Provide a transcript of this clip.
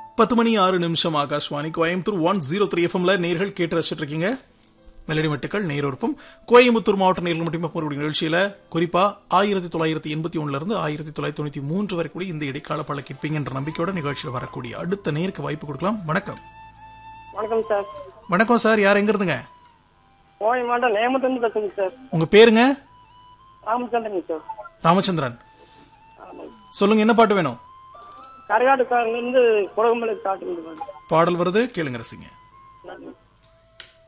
பத்து மணி ஆறு நிமிஷம் Akashvani Coimbatore one zero three எஃப்எம்ல நேர்கள் கேட்டு ரசிச்சிட்டு இருக்கீங்க மெலடி மெட்டுக்கள் நேரொருப்பும் கோயம்புத்தூர் மாவட்ட நேர்கள் மட்டுமே போகக்கூடிய நிகழ்ச்சியில குறிப்பா ஆயிரத்தி தொள்ளாயிரத்தி எண்பத்தி ஒண்ணுல இருந்து ஆயிரத்தி தொள்ளாயிரத்தி தொண்ணூத்தி மூன்று வரை கூடிய இந்த இடைக்கால பல கேட்பீங்கன்ற நம்பிக்கையோட நிகழ்ச்சியில் வரக்கூடிய அடுத்த நேருக்கு வாய்ப்பு கொடுக்கலாம் வணக்கம் வணக்கம் சார் வணக்கம் சார் யார் எங்க இருந்துங்க கோவை மாவட்டம் நேமத்திலிருந்து பேசுங்க சார் உங்க பேருங்க ராமச்சந்திரன் சார் ராமச்சந்திரன் ஆமாங்க சொல்லுங்க என்ன பாட்டு வேணும் கரகாட்டுக்காரர்லேருந்து குடகுமலை காட்டுங்க பாடல் வருது கேளுங்க ரசிங்க